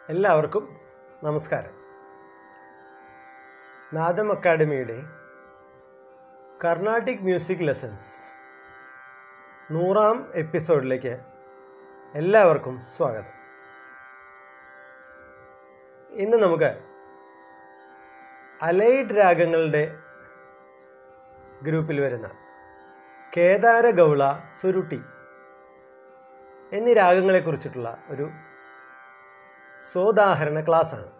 എല്ലാവർക്കും നമസ്കാരം നാദം അക്കാഡമിയുടെ കർണാട്ടിക് മ്യൂസിക് ലെസൺസ് നൂറാം എപ്പിസോഡിലേക്ക് എല്ലാവർക്കും സ്വാഗതം ഇന്ന് നമുക്ക് അലൈഡ് രാഗങ്ങളുടെ ഗ്രൂപ്പിൽ വരുന്ന കേദാര ഗൗള സുരുട്ടി എന്നീ രാഗങ്ങളെക്കുറിച്ചിട്ടുള്ള ഒരു സോദാഹരണ ക്ലാസ്സാണ്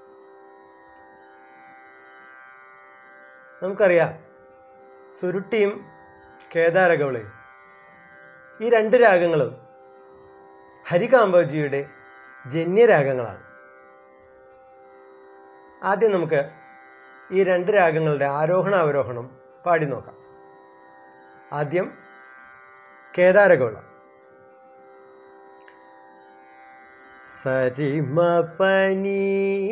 നമുക്കറിയാം സുരുട്ടിയും കേദാരഗൗളയും ഈ രണ്ട് രാഗങ്ങളും ഹരികാംബോജിയുടെ ജന്യരാഗങ്ങളാണ് ആദ്യം നമുക്ക് ഈ രണ്ട് രാഗങ്ങളുടെ ആരോഹണ അവരോഹണം പാടി നോക്കാം ആദ്യം കേദാരഗൗള സരിമ പനി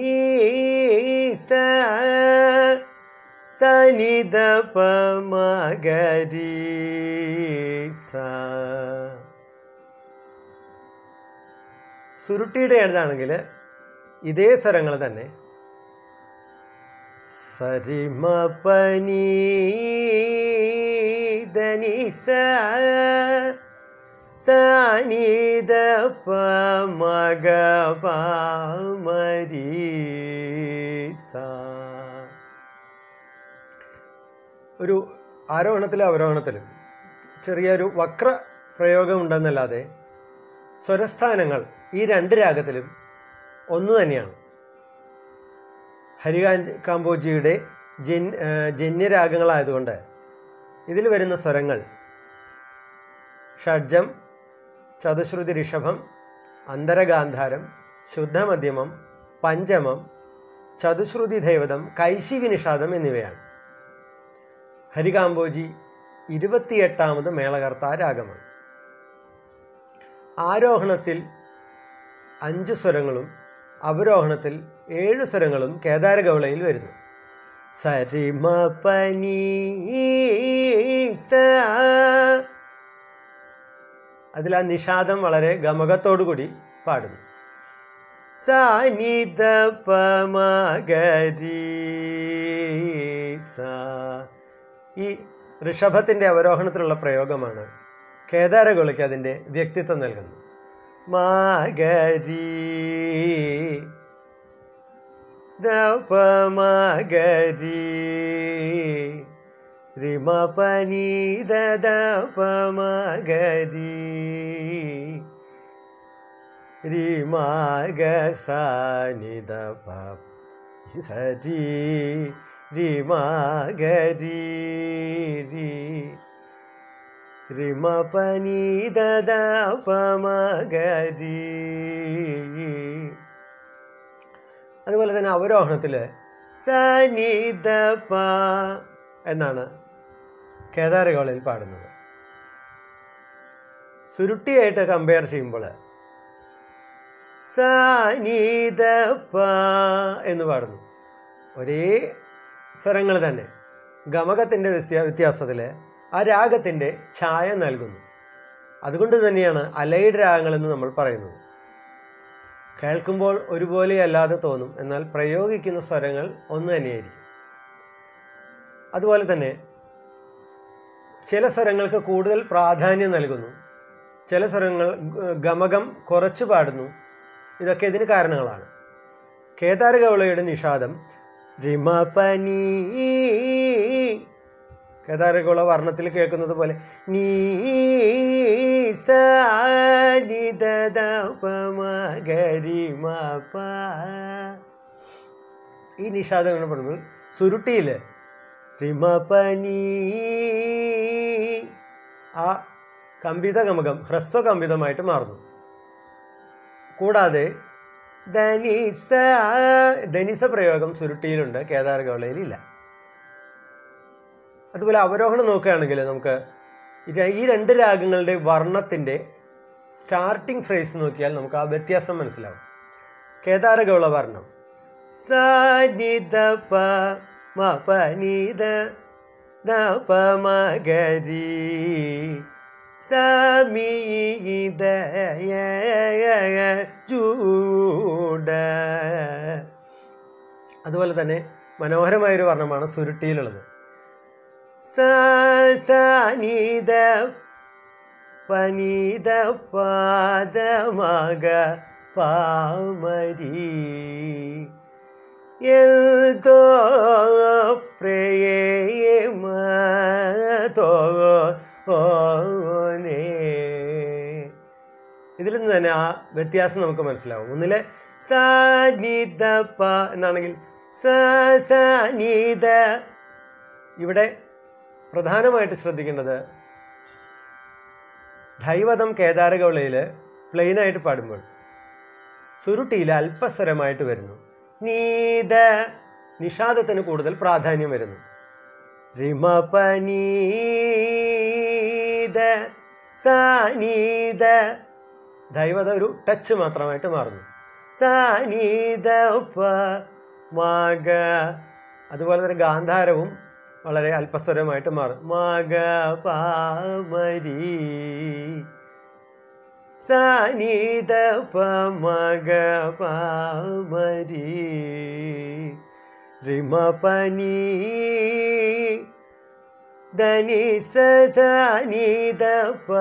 സനിത പമഗരി സുരുട്ടിയുടെ ഏതാണെങ്കിൽ ഇതേ സ്വരങ്ങൾ തന്നെ സരിമ പനി ധനിസ സനിത പമഗ പാമരി ഒരു ആരോഹണത്തിലും അവരോഹണത്തിലും ചെറിയൊരു വക്ര പ്രയോഗമുണ്ടെന്നല്ലാതെ സ്വരസ്ഥാനങ്ങൾ ഈ രണ്ട് രാഗത്തിലും ഒന്നു തന്നെയാണ് ഹരികാഞ്ച് കാമ്പോജിയുടെ ജൻ ജന്യരാഗങ്ങളായതുകൊണ്ട് ഇതിൽ വരുന്ന സ്വരങ്ങൾ ഷഡ്ജം ചതുശ്രുതി ഋഷഭം അന്തരഗാന്ധാരം ശുദ്ധമധ്യമം പഞ്ചമം ചതുശ്രുതി ദൈവതം കൈശികി നിഷാദം എന്നിവയാണ് ഹരികാംബോജി ഇരുപത്തിയെട്ടാമത് മേളകർത്ത രാഗമാണ് ആരോഹണത്തിൽ അഞ്ച് സ്വരങ്ങളും അവരോഹണത്തിൽ ഏഴ് സ്വരങ്ങളും കേദാരഗൗളയിൽ വരുന്നു സരിമ പനി അതിൽ ആ നിഷാദം വളരെ ഗമകത്തോടുകൂടി പാടുന്നു സാനിധ പമഗരി ഈ ഋഷഭത്തിൻ്റെ അവരോഹണത്തിലുള്ള പ്രയോഗമാണ് കേദാരഗോളിക്ക് അതിൻ്റെ വ്യക്തിത്വം നൽകുന്നത് മാഗരി ദപമഗരി റിമ പനി ദപമഗരി റിമാഗ സാനിദ സരി റിമാഗരി രി റിമ പനി ദപമഗരി അതുപോലെ തന്നെ അവരോഹണത്തിൽ സനിദ പ എന്നാണ് കേദാരഗോളയിൽ പാടുന്നത് സുരുട്ടിയായിട്ട് കമ്പയർ ചെയ്യുമ്പോൾ സനിദ പ എന്ന് പാടുന്നു ഒരേ സ്വരങ്ങൾ തന്നെ ഗമകത്തിൻ്റെ വ്യത്യാസത്തിൽ ആ രാഗത്തിൻ്റെ ഛായ നൽകുന്നു അതുകൊണ്ട് തന്നെയാണ് അലൈഡ് രാഗങ്ങളെന്ന് നമ്മൾ പറയുന്നത് കേൾക്കുമ്പോൾ ഒരുപോലെ അല്ലാതെ തോന്നും എന്നാൽ പ്രയോഗിക്കുന്ന സ്വരങ്ങൾ ഒന്ന് തന്നെയായിരിക്കും അതുപോലെ തന്നെ ചില സ്വരങ്ങൾക്ക് കൂടുതൽ പ്രാധാന്യം നൽകുന്നു ചില സ്വരങ്ങൾ ഗമകം കുറച്ച് പാടുന്നു ഇതൊക്കെ ഇതിന് കാരണങ്ങളാണ് കേദാരഗൗളയുടെ നിഷാദം റിമപനി കേദാരഗൗള വർണ്ണത്തിൽ കേൾക്കുന്നത് പോലെ നീ ഈ നിഷാദം എന്ന് പറയുമ്പോൾ സുരുട്ടിയിൽ റിമപനി ആ കമ്പിത ഗമകം ഹ്രസ്വകമ്പിതമായിട്ട് മാറുന്നു കൂടാതെ ധനിസ ധനിസ പ്രയോഗം സുരുട്ടിയിലുണ്ട് കേദാരഗൗളയിലില്ല അതുപോലെ അവരോഹണം നോക്കുകയാണെങ്കിൽ നമുക്ക് ഈ രണ്ട് രാഗങ്ങളുടെ വർണ്ണത്തിൻ്റെ സ്റ്റാർട്ടിംഗ് ഫ്രേസ് നോക്കിയാൽ നമുക്ക് ആ വ്യത്യാസം മനസ്സിലാവും കേദാരഗൗള വർണ്ണം സനിത പ മ പനിത ന പ മ ഗരി സമീത ചൂട അതുപോലെ തന്നെ മനോഹരമായൊരു വർണ്ണമാണ് സുരുട്ടിയിലുള്ളത് സനീത പനീത പാദമക പാമരി എൽതോ പ്രേമതോ ഓനേ ഇതിൽ നിന്ന് തന്നെ ആ വ്യത്യാസം നമുക്ക് മനസ്സിലാവും ഒന്നിലെ സനീത പ എന്നാണെങ്കിൽ സ സനീത ഇവിടെ പ്രധാനമായിട്ട് ശ്രദ്ധിക്കേണ്ടത് ധൈവതം കേദാരഗൗളയിൽ പ്ലെയിനായിട്ട് പാടുമ്പോൾ സുരുട്ടിയിൽ അല്പസ്വരമായിട്ട് വരുന്നു നീത നിഷാദത്തിന് കൂടുതൽ പ്രാധാന്യം വരുന്നു റിമപനീത സാനീത ദൈവത ഒരു ടച്ച് മാത്രമായിട്ട് മാറുന്നു സാനീത പ മക അതുപോലെ തന്നെ ഗാന്ധാരവും വളരെ അല്പസ്വരമായിട്ട് മാറും മക പാമരി സാനീത പ മക പാമരി റിമപനി ധനി സനീത പ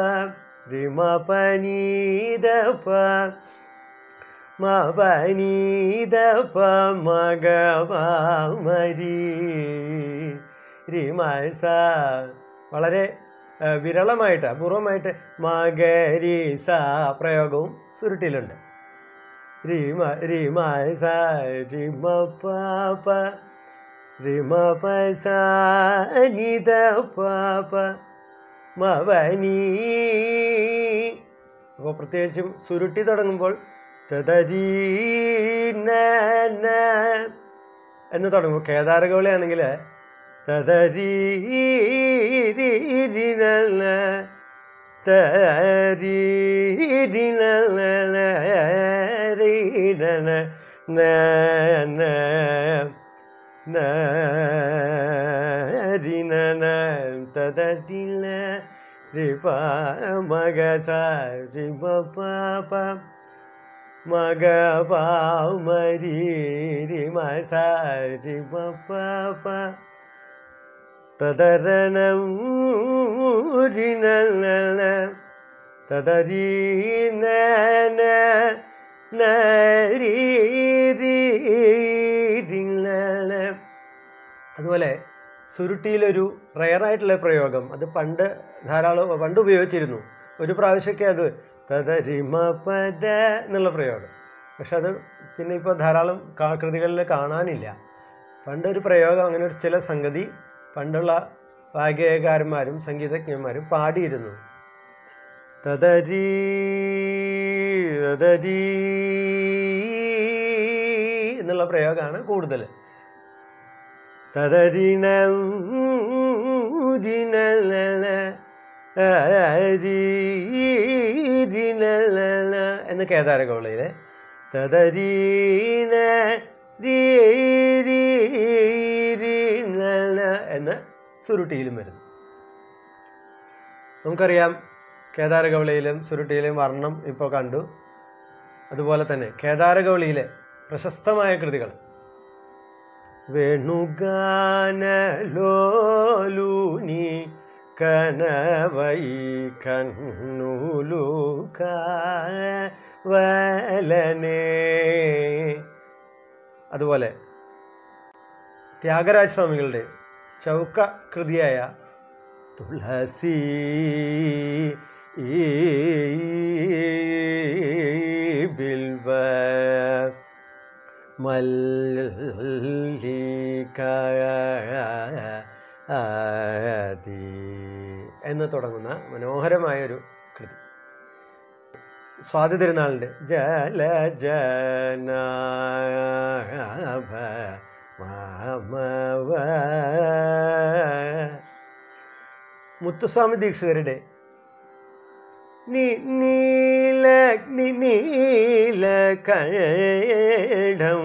റിമപനീത പ മപനീത പ മക പാമരി റിമസ വളരെ ഏഹ്, വിരളമായിട്ട് അപൂർവമായിട്ട് മകരീസ പ്രയോഗവും സുരുട്ടിയിലുണ്ട് റിമ റിമ സ റിമ പാപ റിമ പസ നിത പാപ മവനി അപ്പോൾ പ്രത്യേകിച്ചും സുരുട്ടി തുടങ്ങുമ്പോൾ തതരീ ന ന എന്ന് തുടങ്ങും കേദാരഗൗളിയാണെങ്കിൽ തതരീ രി രി ന ന തരീ രി ന ന ന രി ന ന ന ന ന രി ന ന തതരി ന രി പ മഗ സ രി പ പ പ മഗ പാമരി രി മ സ രി പ പ പ തദരനം രി ന ന ന തദരീ ന ന ന രി രി രി ന ന അതുപോലെ സുരുട്ടിയിലൊരു റയറായിട്ടുള്ള പ്രയോഗം അത് പണ്ട് ധാരാളം പണ്ട് ഉപയോഗിച്ചിരുന്നു ഒരു പ്രാവശ്യമൊക്കെ അത് തദരിമ പദ എന്നുള്ള പ്രയോഗം പക്ഷെ അത് പിന്നെ ഇപ്പോൾ ധാരാളം കാ- കൃതികളിൽ കാണാനില്ല പണ്ടൊരു പ്രയോഗം അങ്ങനെ ഒരു ചില സംഗതി പണ്ടുള്ള വാഗ്ഗേയകാരന്മാരും സംഗീതജ്ഞന്മാരും പാടിയിരുന്നു തദരീ തദരീ എന്നുള്ള പ്രയോഗമാണ് കൂടുതൽ തദരിണം ദിനലല അരീരിനലല എന്ന് കേദാരഗൗളയിലെ തദരീന രീരിനല എന്ന് സുരുട്ടിയിലും വരുന്നു നമുക്കറിയാം കേദാരഗൗളിയിലും സുരുട്ടിയിലും വർണ്ണം ഇപ്പോൾ കണ്ടു അതുപോലെ തന്നെ കേദാരഗൗളിയിലെ പ്രശസ്തമായ കൃതികൾ വേണുഗാനലോലുനി കനവൈ കണ്ണുലു വലനേ അതുപോലെ ത്യാഗരാജ സ്വാമികളുടെ ചൗക്ക കൃതിയായ തുളസി ഈ ബിൽവ മല്ലിക ആദി എന്ന് തുടങ്ങുന്ന മനോഹരമായൊരു കൃതി സ്വാതി തിരുനാളിൻ്റെ ജലജനാഭ മാമവ മുത്തുസ്വാമി ദീക്ഷിതരുടെ നി നീല നി- നീല കഴം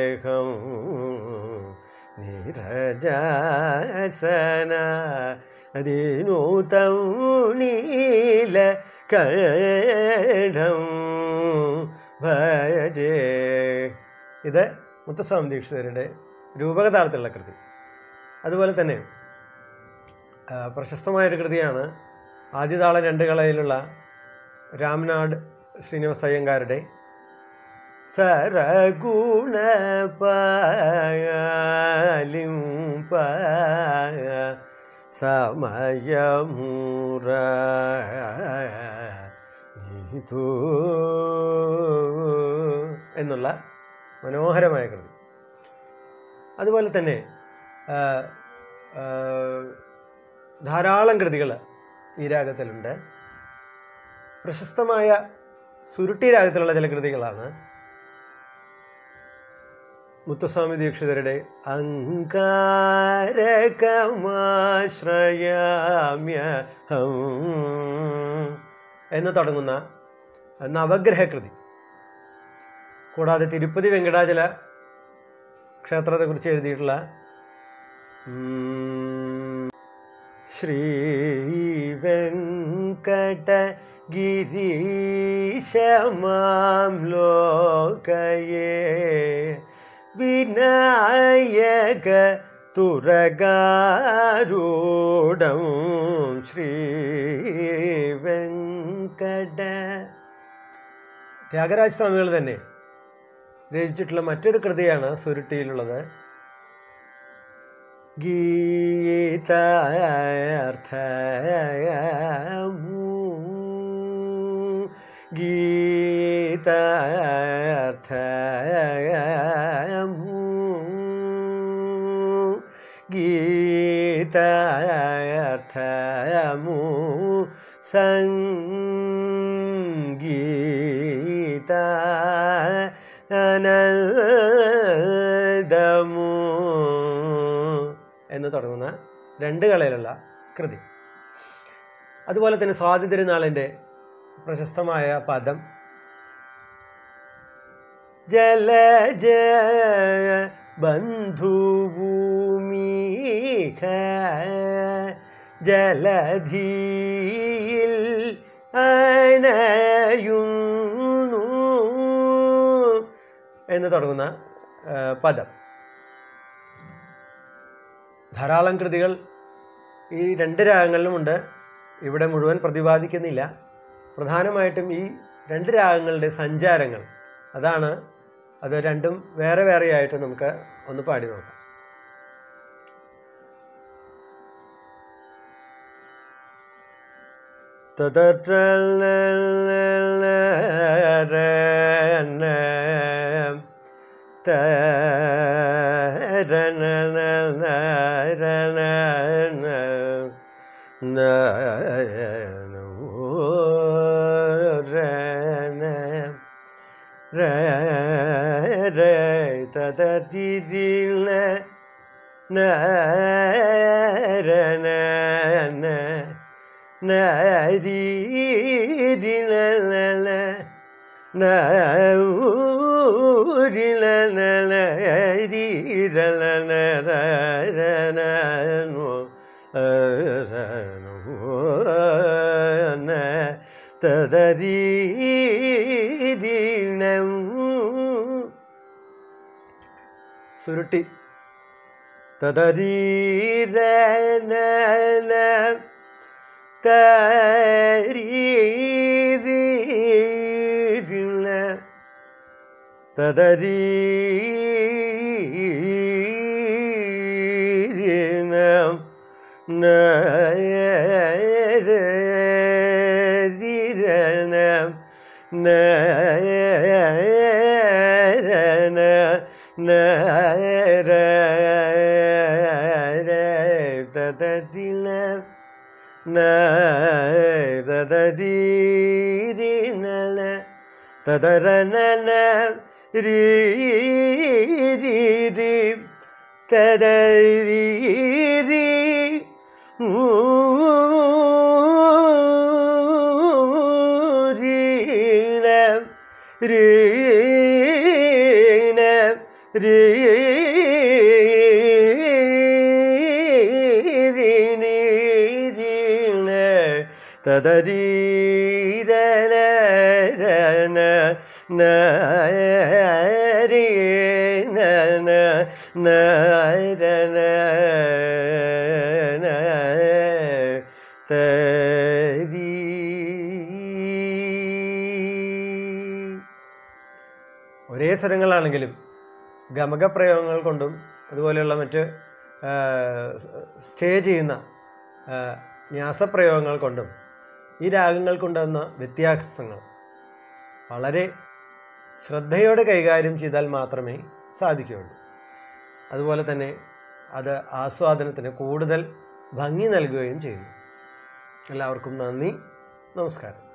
ഭജേഹം നിരജാസന അതിനൂതം നീല കഴം ഭജേ ഇത് മുത്തസ്വാമി ദീക്ഷിതരുടെ രൂപകതാളത്തിലുള്ള കൃതി അതുപോലെ തന്നെ ആ, പ്രശസ്തമായൊരു കൃതിയാണ് ആദ്യതാള രണ്ട് കളയിലുള്ള രാംനാട് ശ്രീനിവാസ അയ്യങ്കാരുടെ സരഗുണ പായാലിം പായ സമയമൂറ നീതു എന്നുള്ള മനോഹരമായ കൃതി അതുപോലെ തന്നെ ആ, ആ, ധാരാളം കൃതികൾ ഈ രാഗത്തിലുണ്ട് പ്രശസ്തമായ സുരുട്ടി രാഗത്തിലുള്ള ചില കൃതികളാണ് മുത്തുസ്വാമി ദീക്ഷിതരുടെ അങ്കാരകമാശ്രയാമ്യഹം എന്ന് തുടങ്ങുന്ന നവഗ്രഹ കൃതി കൂടാതെ തിരുപ്പതി വെങ്കടാചല ക്ഷേത്രത്തെക്കുറിച്ച് എഴുതിയിട്ടുള്ള ഉം, ശ്രീ വെങ്കട ഗിരീശമാം ലോകയേ വിനായക തുറകാരൂഢം ശ്രീ വെങ്കട ത്യാഗരാജ സ്വാമികൾ തന്നെ രചിച്ചിട്ടുള്ള മറ്റൊരു കൃതിയാണ് സുരുട്ടിയിലുള്ളത് ഗീതാർത്ഥമൂ ഗീതാർത്ഥമൂ ഗീതാർത്ഥമൂ സംഗീത അനൽദമൂ എന്ന് തുടങ്ങുന്ന രണ്ട് കളയിലുള്ള കൃതി അതുപോലെ തന്നെ സ്വാതി തിരുനാളിൻ്റെ പ്രശസ്തമായ പദം ജലജ ബന്ധുഭൂമിക ജലധിയിൽ അണയുന്നു എന്ന് തുടങ്ങുന്ന ആ, പദം ധാരാളം കൃതികൾ ഈ രണ്ട് രാഗങ്ങളിലുമുണ്ട് ഇവിടെ മുഴുവൻ പ്രതിപാദിക്കുന്നില്ല പ്രധാനമായിട്ടും ഈ രണ്ട് രാഗങ്ങളുടെ സഞ്ചാരങ്ങൾ അതാണ് അത് രണ്ടും വേറെ വേറെ ആയിട്ട് നമുക്ക് ഒന്ന് പാടി നോക്കാം സുരുട്ടി തദരീരന തരീരിന തദരീരിന നരീരന നരന നര തദരിന നദരീരിനല തദരനന രീരി തദരീരി ൂരീന രീന രീരിനി തദരീരന ഒരേ സ്വരങ്ങളാണെങ്കിലും ഗമകപ്രയോഗങ്ങൾ കൊണ്ടും അതുപോലെയുള്ള മറ്റ് സ്റ്റേ ചെയ്യുന്ന ആ, ന്യാസപ്രയോഗങ്ങൾ കൊണ്ടും ഈ രാഗങ്ങൾക്കുണ്ടാകുന്ന വ്യത്യാസങ്ങൾ വളരെ ശ്രദ്ധയോടെ കൈകാര്യം ചെയ്താൽ മാത്രമേ സാധിക്കുകയുള്ളൂ അതുപോലെ തന്നെ അത് ആസ്വാദനത്തിന് കൂടുതൽ ഭംഗി നൽകുകയും ചെയ്യുന്നു എല്ലാവർക്കും നന്ദി നമസ്കാരം